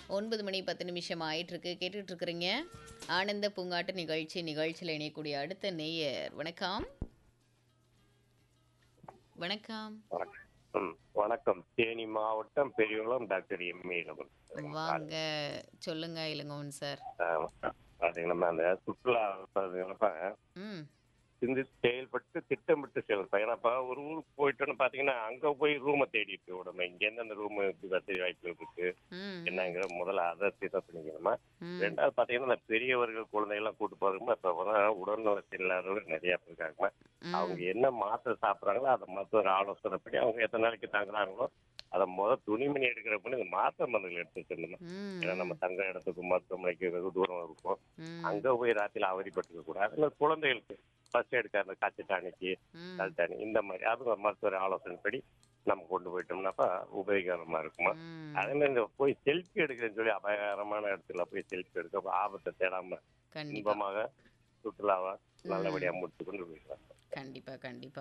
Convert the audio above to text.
ஒன்பது மணி பத்து நிமிஷம் ஆயிட்டிருக்கு கேட்டுட்டு இருக்கிறீங்க ஆனந்த பூங்காட்டு நிகழ்ச்சி நிகழ்ச்சியில் இணையக்கூடிய அடுத்த நேயர் வணக்கம் வணக்கம் வணக்கம் ம், வணக்கம் தேனி மாவட்டம் பெரியகுளம் டாக்டர் எம் இளவன் வாங்க சொல்லுங்க இளங்கோவன் சார் பாத்தீங்கன்னா அந்த சுற்றுலா பார்த்தீங்கன்னா ம் சிந்தி செயல்பட்டு திட்டமிட்டு செயல்படும் ஏன்னா இப்ப ஒரு ஊருக்கு போயிட்டோன்னு பாத்தீங்கன்னா அங்க போய் ரூமை தேடிட்டு விடணும் இங்க இருந்து அந்த ரூம் வசதி வாய்ப்பு இருக்கு ம் என்னங்கிற முதல்ல அதை திட்டம் பண்ணிக்கணுமா ம் ரெண்டாவது பாத்தீங்கன்னா இந்த பெரியவர்கள் குழந்தைகள்லாம் கூட்டு போறதுமா இப்ப வந்து உடல்நலத்தில் இல்லாதவர்கள் நிறைய பேர் இருக்காங்க அவங்க என்ன மாத்திரை சாப்பிட்றாங்களோ அதை மருத்துவர் ஆலோசனைப்படி அவங்க எத்தனை நாளைக்கு தங்குறாங்களோ அதை முதல் துணிமணி எடுக்கிறப்ப இந்த மாத்திரை மருந்துகள் எடுத்து வச்சிருந்தோம் ம் ஏன்னா நம்ம தங்க இடத்துக்கு மருத்துவமனைக்கு வெகு தூரம் இருக்கும் ம் அங்க போய் ராத்திரில அவதிப்பட்டுக்க கூடாது அதனால குழந்தைகளுக்கு ஃபர்ஸ்ட் எடுக்க அந்த காய்ச்சல் டானிக்கு ம் கல் டானி இந்த மாதிரி அது மருத்துவர் ஆலோசனைப்படி நம்ம கொண்டு போயிட்டோம்னாப்பா உபயோகரமா இருக்குமா ம் அதே மாதிரி இந்த போய் செல்ஃபி எடுக்கிறேன்னு சொல்லி அபாயகரமான இடத்துல போய் செல்ஃபி எடுக்க ஆபத்தை தேடாம கண்டிப்பா இன்பமாக சுற்றுலாவை நல்லபடியா முடிச்சு கொண்டு போயிடலாம் கண்டிப்பா கண்டிப்பா